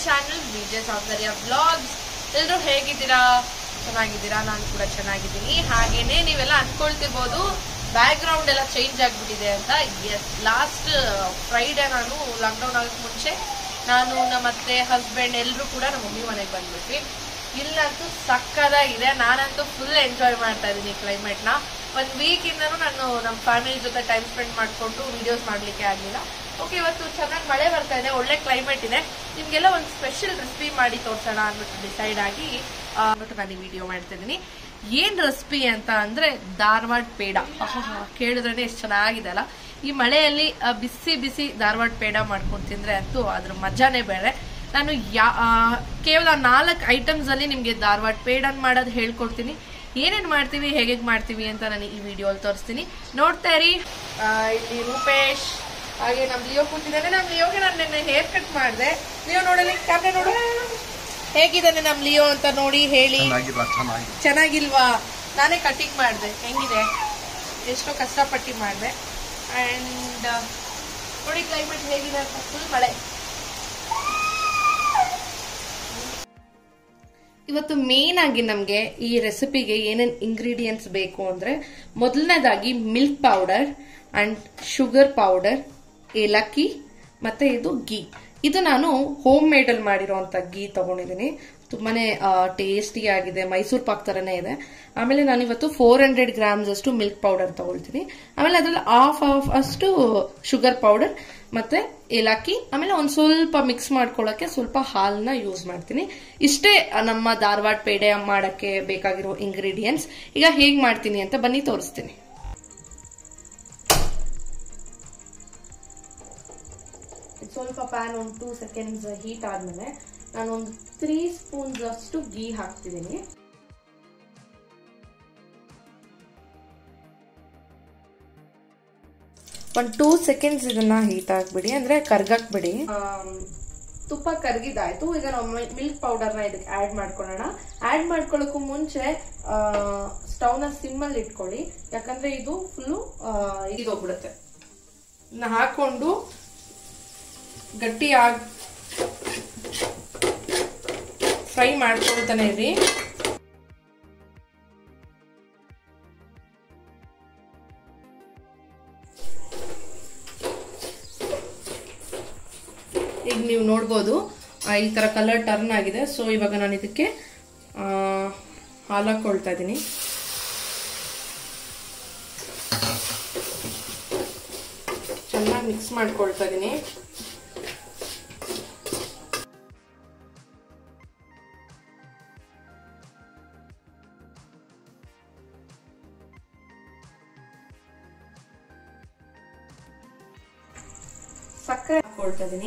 Channel ವಿಜಯ ಸೌಂದರ್ಯ blogs ಎಲ್ಲರೂ ಹೇಗಿದ್ದೀರಾ ಚೆನ್ನಾಗಿದ್ದೀರಾ ನಾನು ಕೂಡ ಚೆನ್ನಾಗಿದ್ದೀನಿ ಹಾಗೇನೆ ನೀವೆಲ್ಲ ಅನ್ಕೊಳ್ತಿರ್ಬೋದು ಬ್ಯಾಕ್ ಗ್ರೌಂಡ್ ಎಲ್ಲ ಚೇಂಜ್ ಆಗ್ಬಿಟ್ಟಿದೆ ಅಂತ ಎಸ್ ಲಾಸ್ಟ್ ಫ್ರೈಡೆ ನಾನು ಲಾಕ್ಡೌನ್ ಆಗಕ್ಕೆ ಮುಂಚೆ ನಾನು ನಮ್ಮ ಅತ್ತೆ ಹಸ್ಬೆಂಡ್ ಎಲ್ಲರೂ ಕೂಡ ನಮ್ಮ ಮಮ್ಮಿ ಮನೆಗೆ ಬಂದ್ಬಿಟ್ವಿ ಇಲ್ಲಂತೂ ಸಕ್ಕದಾಗಿದೆ ನಾನಂತೂ ಫುಲ್ ಎಂಜಾಯ್ ಮಾಡ್ತಾ ಇದ್ದೀನಿ ಕ್ಲೈಮೇಟ್ನ ಒಂದು ವೀಕಿಂದನೂ ನಾನು ನಮ್ಮ ಫ್ಯಾಮಿಲಿ ಜೊತೆ ಟೈಮ್ ಸ್ಪೆಂಡ್ ಮಾಡಿಕೊಂಡು ವಿಡಿಯೋಸ್ ಮಾಡಲಿಕ್ಕೆ ಆಗಲಿಲ್ಲ ಓಕೆ ಇವತ್ತು ಚೆನ್ನಾಗಿ ಮಳೆ ಬರ್ತಾ ಇದೆ ಒಳ್ಳೆ ಕ್ಲೈಮೇಟ್ ಇದೆ ನಿಮಗೆಲ್ಲ ಒಂದು ಸ್ಪೆಷಲ್ ರೆಸಿಪಿ ಮಾಡಿ ತೋರ್ಸೋಣ ಅಂದ್ಬಿಟ್ಟು ಡಿಸೈಡ್ ಆಗಿ ಆ, ಅಂದ್ಬಿಟ್ಟು ನಾನು ಈ ವಿಡಿಯೋ ಮಾಡ್ತಾ ಇದ್ದೀನಿ ಏನ್ ರೆಸಿಪಿ ಅಂತ ಅಂದ್ರೆ ಧಾರವಾಡ ಪೇಡ ಆಹಾಹಾ, ಕೇಳಿದ್ರೇನೆ ಎಷ್ಟು ಚೆನ್ನಾಗಿದೆ ಅಲ್ಲ ಈ ಮಳೆಯಲ್ಲಿ ಆ, ಬಿಸಿ ಬಿಸಿ ಧಾರವಾಡ ಪೇಡ ಮಾಡ್ಕೊಂಡು ತಿಂದ್ರೆ ಅಂತೂ ಅದ್ರ ಮಜಾನೇ ಬೇರೆ ನಾನು ಯಾ ಆ, ಕೇವಲ ನಾಲ್ಕು ಐಟಮ್ಸ್ ಅಲ್ಲಿ ನಿಮ್ಗೆ ಧಾರವಾಡ ಪೇಡನ್ ಮಾಡೋದು ಹೇಳ್ಕೊಡ್ತೀನಿ ಏನೇನ್ ಮಾಡ್ತೀವಿ ಹೇಗೆ ಮಾಡ್ತೀವಿ ಅಂತ ನಾನು ಈ ವಿಡಿಯೋಲಿ ತೋರಿಸ್ತೀನಿ ನೋಡ್ತಾ ಇರಿ ಆ, ಇಲ್ಲಿ ರೂಪೇಶ್ ಹಾಗೆ ನಮ್ ಲಿಯೋ ಕೂತಿದ್ದಾನೆ ನಮ್ ಲಿಯೋಗೆ ನಾನು ನಿನ್ನೆ ಹೇರ್ ಕಟ್ ಮಾಡಿದೆ ಲಿಯೋ ನೋಡಲಿ ಕ್ಯಾಮ್ರಾ ನೋಡು ಹೇಗಿದ್ದಾನೆ ನಮ್ ಲಿಯೋ ಅಂತ ನೋಡಿ ಹೇಳಿ ಚೆನ್ನಾಗಿಲ್ಲ ಚೆನ್ನಾಗಿ ಚೆನ್ನಾಗಿಲ್ವಾ ನಾನೇ ಕಟಿಂಗ್ ಮಾಡಿದೆ ಹೆಂಗಿದೆ ಎಷ್ಟೋ ಕಷ್ಟಪಟ್ಟು ಮಾಡಿದೆ ಆ್ಯಂಡ್ ನೋಡಿ ಕ್ಲೈಮೇಟ್ ಹೇಗಿದೆ ಅಂತ ಫುಲ್ ಮಳೆ ಇವತ್ತು ಮೇನ್ ಆಗಿ ನಮಗೆ ಈ ರೆಸಿಪಿಗೆ ಏನೇನು ಇಂಗ್ರೀಡಿಯೆಂಟ್ಸ್ ಬೇಕು ಅಂದ್ರೆ ಮೊದಲನೇದಾಗಿ milk powder and sugar powder ಏಲಕ್ಕಿ ಮತ್ತೆ ಇದು ಗೀ ಇದು ನಾನು ಹೋಮ್ ಮೇಡ್ ಅಲ್ಲಿ ಮಾಡಿರೋಂಥ ಗೀ ತಗೊಂಡಿದ್ದೀನಿ ತುಂಬಾನೇ ಟೇಸ್ಟಿ ಆಗಿದೆ ಮೈಸೂರು ಪಾಕ್ ತರನೇ ಇದೆ ಆಮೇಲೆ ನಾನು ಇವತ್ತು ಫೋರ್ ಹಂಡ್ರೆಡ್ ಗ್ರಾಮ್ಸ್ ಅಷ್ಟು ಮಿಲ್ಕ್ ಪೌಡರ್ ತಗೊಳ್ತೀನಿ ಆಮೇಲೆ ಅದ್ರಲ್ಲಿ ಹಾಫ್ ಹಾಫ್ ಅಷ್ಟು ಶುಗರ್ ಪೌಡರ್ ಮತ್ತೆ ಏಲಕ್ಕಿ ಆಮೇಲೆ ಒಂದ್ ಸ್ವಲ್ಪ ಮಿಕ್ಸ್ ಮಾಡ್ಕೊಳ್ಳೋಕೆ ಸ್ವಲ್ಪ ಹಾಲನ್ನ ಯೂಸ್ ಮಾಡ್ತೀನಿ ಇಷ್ಟೇ ನಮ್ಮ ಧಾರವಾಡ ಪೇಡೆ ಮಾಡಕ್ಕೆ ಬೇಕಾಗಿರೋ ಇಂಗ್ರೀಡಿಯೆಂಟ್ಸ್ ಈಗ ಹೇಗ್ ಮಾಡ್ತೀನಿ ಅಂತ ಬನ್ನಿ ತೋರಿಸ್ತೀನಿ ಸ್ವಲ್ಪ ಪ್ಯಾನ್ ಒಂದು ಟೂ ಸೆಕೆಂಡ್ಸ್ ಹೀಟ್ ಆದ್ಮೇಲೆ ನಾನು ಒಂದು ತ್ರೀ ಸ್ಪೂನ್ಸ್ ಅಷ್ಟು ಗೀ ಹಾಕ್ತಿದ್ದೀನಿ ಒಂದು ಟೂ ಸೆಕೆಂಡ್ಸ್ ಇದನ್ನ ಹೀಟ್ ಆಗ್ಬಿಡಿ ಅಂದ್ರೆ ಕರ್ಗಕ್ ಬಿಡಿ ತುಪ್ಪ ಕರ್ಗಿದಾಯ್ತು ಈಗ ನಾವು ಮಿಲ್ಕ್ ಪೌಡರ್ನ ಇದಕ್ಕೆ ಆಡ್ ಮಾಡ್ಕೊಳ್ಳೋಣ ಆಡ್ ಮಾಡ್ಕೊಳ್ಳೋಕ್ಕೂ ಮುಂಚೆ ಸ್ಟವ್ ನ ಸಿಮ್ ಅಲ್ಲಿ ಇಟ್ಕೊಳ್ಳಿ ಯಾಕಂದ್ರೆ ಇದು ಫುಲ್ಲು ಇದೋಗ್ಬಿಡುತ್ತೆ ಇದನ್ನ ಹಾಕೊಂಡು ಗಟ್ಟಿ ಆಗ್ ಫ್ರೈ ಮಾಡ್ಕೊಳ್ತಾನೆ ಇರಿ ಈಗ ನೀವು ನೋಡ್ಬೋದು ಆ, ಈ ತರ ಕಲರ್ ಟರ್ನ್ ಆಗಿದೆ ಸೊ ಇವಾಗ ನಾನು ಇದಕ್ಕೆ ಆ, ಹಾಲು ಹಾಕೊಳ್ತಾ ಇದ್ದೀನಿ ಚೆನ್ನಾಗಿ ಮಿಕ್ಸ್ ಮಾಡ್ಕೊಳ್ತಾ ಇದ್ದೀನಿ ಸಕ್ಕರೆ ಹಾಕೊಳ್ತಾ ಇದ್ದೀನಿ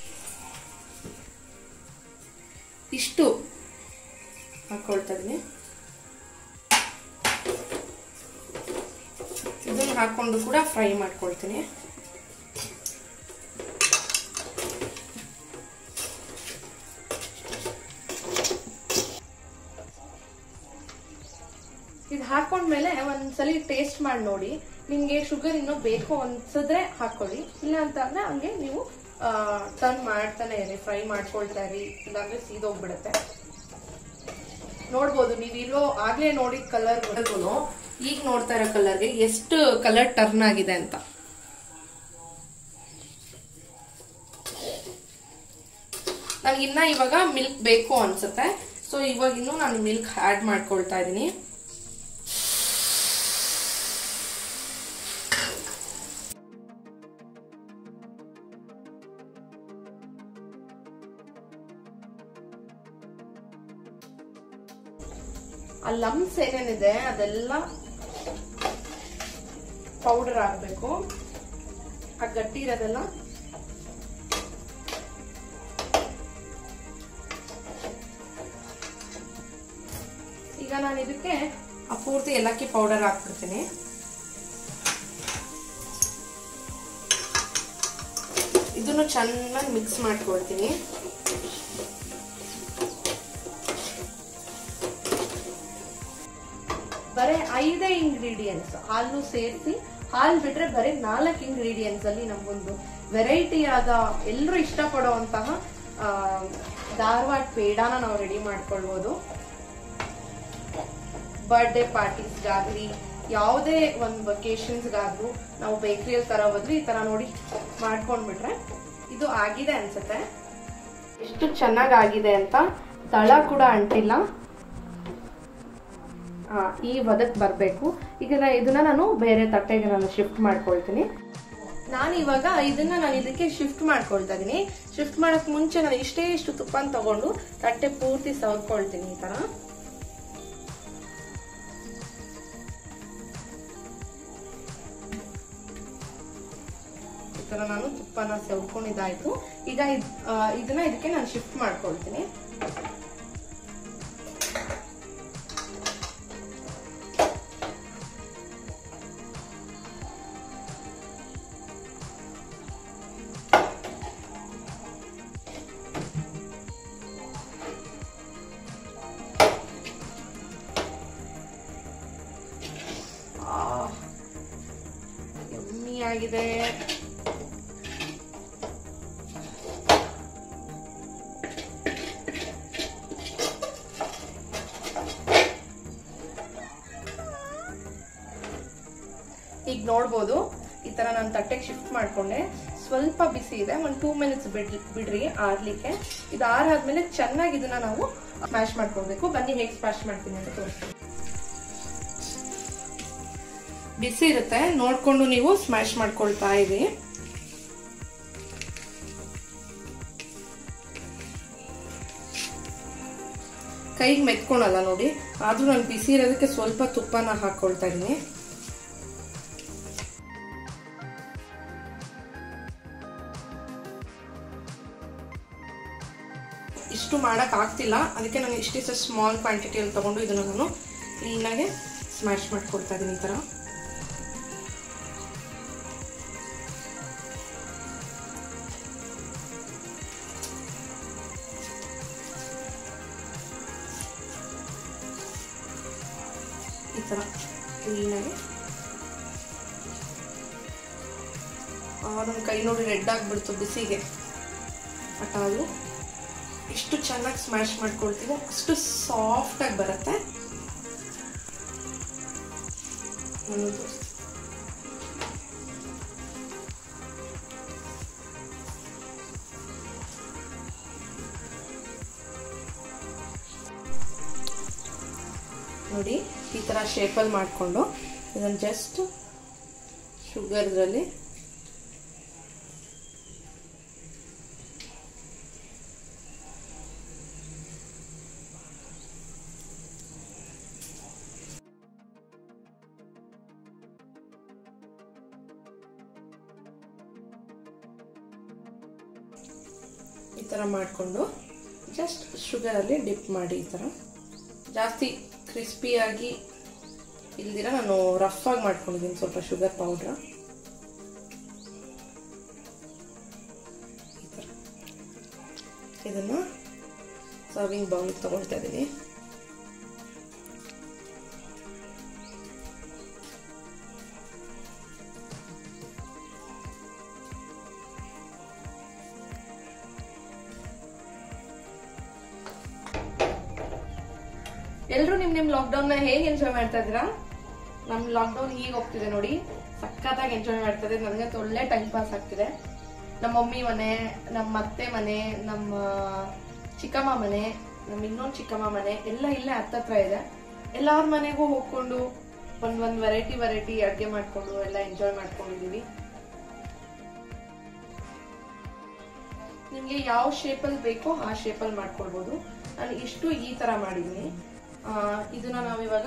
ಇಷ್ಟು ಹಾಕೊಳ್ತಾ ಇದ್ದೀನಿ ಇದನ್ನು ಹಾಕೊಂಡು ಕೂಡ ಫ್ರೈ ಮಾಡ್ಕೊಳ್ತೀನಿ ಇದು ಹಾಕೊಂಡ್ಮೇಲೆ ಒಂದ್ಸಲಿ ಟೇಸ್ಟ್ ಮಾಡಿ ನೋಡಿ ನಿಮ್ಗೆ ಶುಗರ್ ಇನ್ನೂ ಬೇಕು ಅನ್ಸಿದ್ರೆ ಹಾಕೊಳ್ಳಿ ಇಲ್ಲ ಅಂತ ಅಂದ್ರೆ ಹಂಗೆ ನೀವು ಟರ್ನ್ ಮಾಡ್ತಾನೆ ಇರಿ ಫ್ರೈ ಮಾಡ್ಕೊಳ್ತಾ ಇರಿ ಇಲ್ಲಾಂದ್ರೆ ಸೀದೋಗ್ಬಿಡುತ್ತೆ ನೋಡ್ಬೋದು ನೀವು ಇಲ್ಲೋ ಆಗ್ಲೇ ನೋಡಿದ ಕಲರ್ ಈಗ ನೋಡ್ತಾ ಇರೋ ಕಲರ್ಗೆ ಎಷ್ಟು ಕಲರ್ ಟರ್ನ್ ಆಗಿದೆ ಅಂತ ನನಗೆ ಇನ್ನ ಇವಾಗ ಮಿಲ್ಕ್ ಬೇಕು ಅನ್ಸುತ್ತೆ ಸೊ ಇವಾಗ ಇನ್ನು ನಾನು ಮಿಲ್ಕ್ ಆಡ್ ಮಾಡ್ಕೊಳ್ತಾ ಇದ್ದೀನಿ ಆ ಲಮ್ಸ್ ಏನೇನಿದೆ ಅದೆಲ್ಲ ಪೌಡರ್ ಆಗ್ಬೇಕು ಆ ಗಟ್ಟಿ ಇರೋದೆಲ್ಲ ಈಗ ನಾನು ಇದಕ್ಕೆ ಆ ಪೂರ್ತಿ ಏಲಕ್ಕಿ ಪೌಡರ್ ಹಾಕ್ಬಿಡ್ತೀನಿ ಇದನ್ನು ಚೆನ್ನಾಗಿ ಮಿಕ್ಸ್ ಮಾಡ್ಕೊಳ್ತೀನಿ ಬರೀ ಐದೇ ಇಂಗ್ರೀಡಿಯೆಂಟ್ಸ್ ಹಾಲು ಸೇರಿಸಿ ಹಾಲು ಬಿಟ್ರೆ ಬರೀ ನಾಲ್ಕು ಇಂಗ್ರೀಡಿಯೆಂಟ್ಸ್ ಅಲ್ಲಿ ನಮ್ಗೊಂದು ವೆರೈಟಿ ಆದ ಎಲ್ಲರೂ ಇಷ್ಟಪಡುವಂತಹ ಆ, ಧಾರವಾಡ ಪೇಡಾನ ನಾವು ರೆಡಿ ಮಾಡ್ಕೊಳ್ಬೋದು ಬರ್ಡೇ ಪಾರ್ಟೀಸ್ಗಾಗ್ಲಿ ಯಾವುದೇ ಒಂದು ವೊಕೇಶನ್ಸ್ಗಾದ್ರೂ ನಾವು ಬೇಕ್ರಿಯಲ್ಲಿ ತರ ಹೋದ್ರೆ ಈ ತರ ನೋಡಿ ಮಾಡ್ಕೊಂಡ್ಬಿಟ್ರೆ ಇದು ಆಗಿದೆ ಅನ್ಸುತ್ತೆ ಎಷ್ಟು ಚೆನ್ನಾಗಿ ಆಗಿದೆ ಅಂತ ತಳ ಕೂಡ ಅಂಟಿಲ್ಲ ಆ, ಈ ವದಕ್ ಬರಬೇಕು ಈಗ ನಾ- ಇದನ್ನ ನಾನು ಬೇರೆ ತಟ್ಟೆಗೆ ನಾನು ಶಿಫ್ಟ್ ಮಾಡ್ಕೊಳ್ತೀನಿ ನಾನು ಇವಾಗ ಇದನ್ನ ನಾನು ಇದಕ್ಕೆ ಶಿಫ್ಟ್ ಮಾಡ್ಕೊಳ್ತಾ ಇದೀನಿ ಶಿಫ್ಟ್ ಮಾಡಕ್ ಮುಂಚೆ ನಾನು ಇಷ್ಟೇ ಇಷ್ಟು ತುಪ್ಪನ ತಗೊಂಡು ತಟ್ಟೆ ಪೂರ್ತಿ ಸವರ್ಕೊಳ್ತೀನಿ ಈ ತರ ಈ ತರ ನಾನು ತುಪ್ಪನ ಸವರ್ಕೊಂಡಿದ್ದಾಯ್ತು ಈಗ ಇದ್- ಆ, ಇದನ್ನ ಇದಕ್ಕೆ ನಾನು ಶಿಫ್ಟ್ ಮಾಡ್ಕೊಳ್ತೀನಿ ಯಮ್ಮಿ ಆಗಿದೆ ಈಗ ನೋಡ್ಬೋದು ಈ ತರ ನಾನು ತಟ್ಟೆಗೆ ಶಿಫ್ಟ್ ಮಾಡ್ಕೊಂಡೆ ಸ್ವಲ್ಪ ಬಿಸಿ ಇದೆ ಒಂದ್ ಟೂ ಮಿನಿಟ್ಸ್ ಬಿಡ್ ಬಿಡ್ರಿ ಆರ್ಲಿಕ್ಕೆ ಇದು ಆರಾದ್ಮೇಲೆ ಚೆನ್ನಾಗಿ ಇದನ್ನ ನಾವು ಸ್ಮ್ಯಾಶ್ ಮಾಡ್ಕೊಳ್ಬೇಕು ಬನ್ನಿ ಹೇಗೆ ಸ್ಮ್ಯಾಶ್ ಮಾಡ್ತೀನಿ ಅಂತ ತೋರಿಸ್ತೀನಿ ಬಿಸಿ ಇರುತ್ತೆ ನೋಡ್ಕೊಂಡು ನೀವು ಸ್ಮ್ಯಾಶ್ ಮಾಡ್ಕೊಳ್ತಾ ಇರಿ ಕೈಗೆ ಮೆತ್ಕೊಳಲ್ಲ ನೋಡಿ ಆದ್ರೂ ನಾನು ಬಿಸಿ ಇರೋದಕ್ಕೆ ಸ್ವಲ್ಪ ತುಪ್ಪನ ಹಾಕೊಳ್ತಾ ಇದೀನಿ ಇಷ್ಟು ಮಾಡಕ್ ಆಗ್ತಿಲ್ಲ ಅದಕ್ಕೆ ನಾನು ಇಷ್ಟಿಷ್ಟು ಸ್ಮಾಲ್ ಕ್ವಾಂಟಿಟಿಯಲ್ಲಿ ತಗೊಂಡು ಇದನ್ನು ನಾನು ಕ್ಲೀನಾಗಿ ಸ್ಮ್ಯಾಶ್ ಮಾಡ್ಕೊಳ್ತಾ ಇದೀನಿ ಈ ತರ ಈ ತರ ಕ್ಲೀನಾಗಿ ನನ್ನ ಕೈ ನೋಡಿ ರೆಡ್ ಆಗಿಬಿಡ್ತು ಬಿಸಿಗೆ ಬಟ್ ಅದು ಎಷ್ಟು ಚೆನ್ನಾಗಿ ಸ್ಮ್ಯಾಶ್ ಮಾಡ್ಕೊಳ್ತೀವೋ ಅಷ್ಟು ಸಾಫ್ಟ್ ಆಗಿ ಬರುತ್ತೆ ನಾನು ತೋರಿಸ್ತೀನಿ. ನೋಡಿ ಈ ತರ ಶೇಪಲ್ಲಿ ಮಾಡಿಕೊಂಡು ಇದನ್ನು ಜಸ್ಟ್ ಶುಗರ್ದ್ರಲ್ಲಿ ಈ ಥರ ಮಾಡಿಕೊಂಡು ಜಸ್ಟ್ ಶುಗರಲ್ಲಿ ಡಿಪ್ ಮಾಡಿ ಈ ಥರ ಜಾಸ್ತಿ ಕ್ರಿಸ್ಪಿಯಾಗಿ ಇಲ್ದಿರ ನಾನು ರಫ್ ಆಗಿ ಮಾಡ್ಕೊಂಡಿದ್ದೀನಿ ಸ್ವಲ್ಪ ಶುಗರ್ ಪೌಡ್ರ್ ಈ ಥರ ಇದನ್ನು ಸರ್ವಿಂಗ್ ಬೌಲ್ಗೆ ತಗೊಳ್ತಾ ಇದ್ದೀನಿ ಎಲ್ರು ನಿಮ್ ನಿಮ್ ಲಾಕ್ಡೌನ್ ನ ಹೇಗೆ ಎಂಜಾಯ್ ಮಾಡ್ತಾ ಇದ್ದೀರಾ ನಮ್ ಲಾಕ್ಡೌನ್ ಹೀಗೆ ಹೋಗ್ತಿದೆ ನೋಡಿ ಸಖತ್ತಾಗಿ ಎಂಜಾಯ್ ಮಾಡ್ತಾ ಇದೆ ನನಗಂತೂ ಒಳ್ಳೆ ಟೈಮ್ ಪಾಸ್ ಆಗ್ತಿದೆ ನಮ್ಮ ಮಮ್ಮಿ ಮನೆ ನಮ್ಮ ಅತ್ತೆ ಮನೆ ನಮ್ಮ ಚಿಕ್ಕಮ್ಮ ಮನೆ ನಮ್ಮ ಇನ್ನೊಂದು ಚಿಕ್ಕಮ್ಮ ಮನೆ ಎಲ್ಲ ಇಲ್ಲೇ ಹತ್ತತ್ರ ಇದೆ ಎಲ್ಲಾರ ಮನೆಗೂ ಹೋಗ್ಕೊಂಡು ಒಂದ್ ಒಂದ್ ವೆರೈಟಿ ವೆರೈಟಿ ಅಡ್ಗೆ ಮಾಡ್ಕೊಂಡು ಎಲ್ಲ ಎಂಜಾಯ್ ಮಾಡ್ಕೊಂಡಿದೀವಿ ನಿಮ್ಗೆ ಯಾವ ಶೇಪಲ್ಲಿ ಬೇಕೋ ಆ ಶೇಪಲ್ಲಿ ಮಾಡ್ಕೊಳ್ಬೋದು ನಾನು ಇಷ್ಟು ಈ ತರ ಮಾಡಿದ್ದೀನಿ ಆ, ಇದನ್ನ ನಾವಿವಾಗ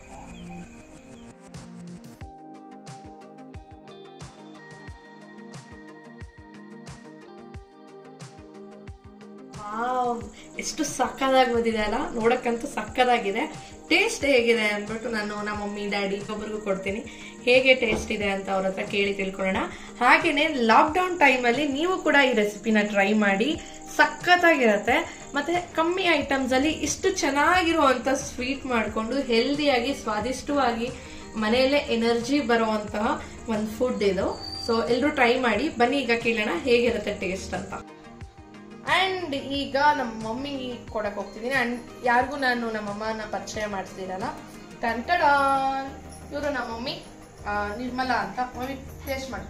ವಾವ್ ಎಷ್ಟು ಸಕ್ಕದಾಗಿ ಬಂದಿದೆ ಅಲ್ಲ ನೋಡಕ್ಕಂತೂ ಸಕ್ಕದಾಗಿದೆ ಟೇಸ್ಟ್ ಹೇಗಿದೆ ಅಂದ್ಬಿಟ್ಟು ನಾನು ನಮ್ಮ ಮಮ್ಮಿ ಡ್ಯಾಡಿ ಒಬ್ಬರಿಗೂ ಕೊಡ್ತೀನಿ ಹೇಗೆ ಟೇಸ್ಟ್ ಇದೆ ಅಂತ ಅವ್ರ ಹತ್ರ ಕೇಳಿ ತಿಳ್ಕೊಳ್ಳೋಣ ಹಾಗೇನೆ ಲಾಕ್ಡೌನ್ ಟೈಮಲ್ಲಿ ನೀವು ಕೂಡ ಈ ರೆಸಿಪಿನ ಟ್ರೈ ಮಾಡಿ ಸಖತ್ತಾಗಿರತ್ತೆ ಮತ್ತೆ ಕಮ್ಮಿ ಐಟಮ್ಸ್ ಅಲ್ಲಿ ಇಷ್ಟು ಚೆನ್ನಾಗಿರುವಂತ ಸ್ವೀಟ್ ಮಾಡಿಕೊಂಡು ಹೆಲ್ದಿಯಾಗಿ ಸ್ವಾದಿಷ್ಟವಾಗಿ ಮನೆಯಲ್ಲೇ ಎನರ್ಜಿ ಬರುವಂತಹ ಒಂದು ಫುಡ್ ಇದು ಸೊ ಎಲ್ಲರೂ ಟ್ರೈ ಮಾಡಿ ಬನ್ನಿ ಈಗ ಕೇಳೋಣ ಹೇಗಿರುತ್ತೆ ಟೇಸ್ಟ್ ಅಂತ ಅಂಡ್ ಅಂಡ್ ಈಗ ನಮ್ಮ ಮಮ್ಮಿ ಕೊಡಕ್ ಹೋಗ್ತಿದ್ದೀನಿ ಅಂಡ್ ಯಾರಿಗೂ ನಾನು ನಮ್ಮ ಅಮ್ಮನ ಪರಿಚಯ ಮಾಡ್ತಿರಲ್ಲ ಕಂಟಡ ಇವರು ನಮ್ಮ ಮಮ್ಮಿ ಆ, ನಿರ್ಮಲಾ ಅಂತ ಮಮ್ಮಿ ಟೇಸ್ಟ್ ಮಾಡಿ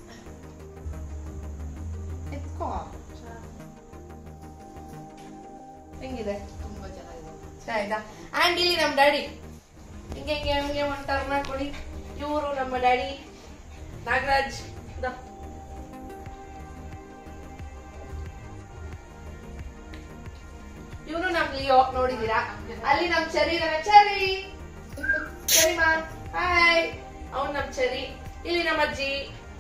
ಎತ್ಕೋ ಹೆಂಗಿದೆ ತುಂಬಾ ಚೆನ್ನಾಗಿದೆ ಆಯ್ತಾ ಅಂಡ್ ಇಲ್ಲಿ ನಮ್ಮ ಡ್ಯಾಡಿ ಹಿಂಗೆ ಹಿಂಗೆ ಹಿಂಗೆ ಒಂದು ಟರ್ನ್ ಕೊಡಿ ಇವರು ನಮ್ಮ ಡ್ಯಾಡಿ ನಾಗರಾಜ್ ಇದ. ಇವ್ನು ನಮ್ ಲಿಯೋ ನೋಡಿದೀರಾ ಅಲ್ಲಿ ನಮ್ ಚರಿ ನನ್ನ ಚರಿ ಚರಿ ಮಾ ಹಾಯ್ ಅವ್ನ್ ನಮ್ ಚರಿ ಇಲ್ಲಿ ನಮ್ಮ ಅಜ್ಜಿ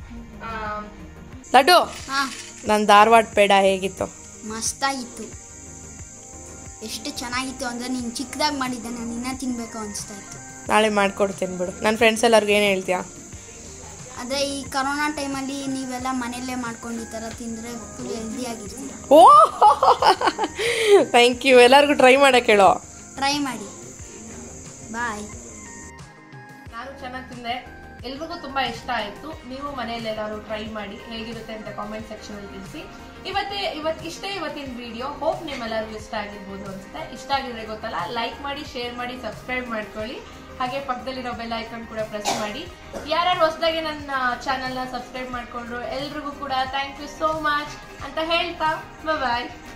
ಲಡ್ಡು ಹಾ ನನ್ ಧಾರವಾಡ ಪೇಡ ಹೇಗಿತ್ತು ಮಸ್ತಾಗಿತ್ತು ಎಷ್ಟು ಚೆನ್ನಾಗಿತ್ತು ಅಂದ್ರೆ ನೀನು ಚಿಕ್ಕದಾಗಿ ಮಾಡಿದ್ದೆ ನಾನು ಇನ್ನೂ ತಿನ್ಬೇಕು ಅನಿಸ್ತಾ ಇತ್ತು ನಾಳೆ ಮಾಡ್ಕೊಡ್ತೀನಿ ಬಿಡು ನನ್ನ ಫ್ರೆಂಡ್ಸ್ ಎಲ್ಲರಿಗೂ ಏನು ಹೇಳ್ತೀಯಾ ಆದರೆ ಈ ಕರೋನಾ ಟೈಮಲ್ಲಿ ನೀವೆಲ್ಲ ಮನೆಯಲ್ಲೇ ಮಾಡ್ಕೊಂಡು ಈ ಥರ ತಿಂದರೆ ಫುಲ್ ಹೆಲ್ದಿಯಾಗಿರ್ತೀರ ಓ ಥ್ಯಾಂಕ್ ಯು ಎಲ್ಲರಿಗೂ ಟ್ರೈ ಮಾಡಕ್ಕೆ ಹೇಳೋ ಟ್ರೈ ಮಾಡಿ ಬಾಯ್ ನಾನು ಚೆನ್ನಾಗಿ ತಿಂದೆ ಎಲ್ರಿಗೂ ತುಂಬಾ ಇಷ್ಟ ಆಯ್ತು ನೀವು ಮನೆಯಲ್ಲಿ ಎಲ್ಲರೂ ಟ್ರೈ ಮಾಡಿ ಹೇಗಿರುತ್ತೆ ಅಂತ ಕಾಮೆಂಟ್ ಸೆಕ್ಷನ್ ಅಲ್ಲಿ ತಿಳಿಸಿ ಇವತ್ತೇ ಇವತ್ತು ಇಷ್ಟೇ ಇವತ್ತಿನ ವಿಡಿಯೋ ಹೋಪ್ ನಿಮ್ಮೆಲ್ಲರಿಗೂ ಇಷ್ಟ ಆಗಿರ್ಬೋದು ಅನ್ಸುತ್ತೆ ಇಷ್ಟ ಆಗಿದ್ರೆ ಗೊತ್ತಲ್ಲ ಲೈಕ್ ಮಾಡಿ ಶೇರ್ ಮಾಡಿ ಸಬ್ಸ್ಕ್ರೈಬ್ ಮಾಡ್ಕೊಳ್ಳಿ ಹಾಗೆ ಪಕ್ಕದಲ್ಲಿರೋ ಬೆಲ್ ಐಕಾನ್ ಕೂಡ ಪ್ರೆಸ್ ಮಾಡಿ ಯಾರ್ಯಾರು ಹೊಸದಾಗಿ ನನ್ನ ಚಾನಲ್ನ ಸಬ್ಸ್ಕ್ರೈಬ್ ಮಾಡ್ಕೊಂಡ್ರು ಎಲ್ರಿಗೂ ಕೂಡ ಥ್ಯಾಂಕ್ ಯು ಸೋ ಮಚ್ ಅಂತ ಹೇಳ್ತಾ ಬಾಯ್